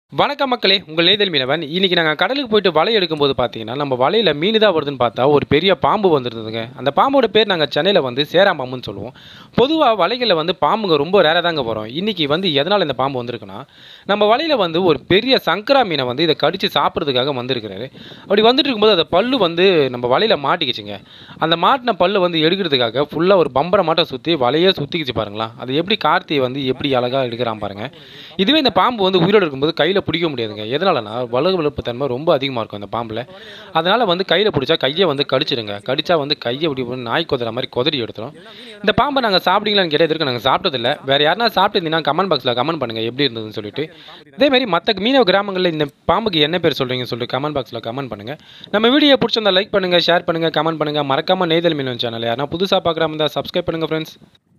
வணக்கம் மக்களே உங்கள் நெய்தல் மீனவன் இன்னைக்கு நாங்கள் கடலுக்கு போயிட்டு வலை எடுக்கும்போது பார்த்தீங்கன்னா நம்ம வலையில் மீன் தான் வருதுன்னு பார்த்தா ஒரு பெரிய பாம்பு வந்துருந்ததுங்க அந்த பாம்போட பேர் நாங்கள் சென்னையில் வந்து சேராம் பாம்புன்னு சொல்லுவோம் பொதுவாக வலைகளில் வந்து பாம்புங்க ரொம்ப ரேராக தாங்க வரும் இன்னைக்கு வந்து எதனால் இந்த பாம்பு வந்திருக்குன்னா நம்ம வலையில் வந்து ஒரு பெரிய சங்கரா மீனை வந்து இதை கடித்து சாப்பிட்றதுக்காக வந்திருக்கிறாரு அப்படி வந்துட்டு இருக்கும்போது அந்த பல்லு வந்து நம்ம வலையில் மாட்டிக்கிச்சுங்க அந்த மாட்டின பல்லு வந்து எடுக்கிறதுக்காக ஃபுல்லாக ஒரு பம்பரை மாட்டை சுற்றி வலையே சுற்றிக்கிச்சு பாருங்களா அது எப்படி கார்த்தியை வந்து எப்படி அழகாக எடுக்கிறான் பாருங்க இதுவே இந்த பாம்பு வந்து உயிரோடு இருக்கும்போது கையில் பிடிக்க முடியாதுங்க எதனாலனா வலுவழுப்பு தன்மை ரொம்ப அதிகமாக இருக்கும் அந்த பாம்பில் அதனால் வந்து கையில் பிடிச்சா கையை வந்து கடிச்சிடுங்க கடிச்சா வந்து கையை இப்படி பண்ணி நாய் கொதற மாதிரி கொதறி எடுத்துரும் இந்த பாம்பை நாங்கள் சாப்பிட்டீங்களான்னு கேட்டால் இதற்கு நாங்கள் சாப்பிட்டதில்ல வேறு யாருனா சாப்பிட்டுருந்தீங்கன்னா கமெண்ட் பாக்ஸில் கமெண்ட் பண்ணுங்கள் எப்படி இருந்ததுன்னு சொல்லிட்டு இதேமாரி மற்ற மீனவ கிராமங்களில் இந்த பாம்புக்கு என்ன பேர் சொல்கிறீங்கன்னு சொல்லிட்டு கமெண்ட் பாக்ஸில் கமெண்ட் பண்ணுங்கள் நம்ம வீடியோ பிடிச்சிருந்தா லைக் பண்ணுங்கள் ஷேர் பண்ணுங்கள் கமெண்ட் பண்ணுங்கள் மறக்காமல் நெய்தல் மீனவன் சேனல் யாருன்னா புதுசாக பார்க்குறாம இருந்தால் சப்ஸ்கிரைப் பண்ணுங்கள் ஃப்ரெண்ட்ஸ்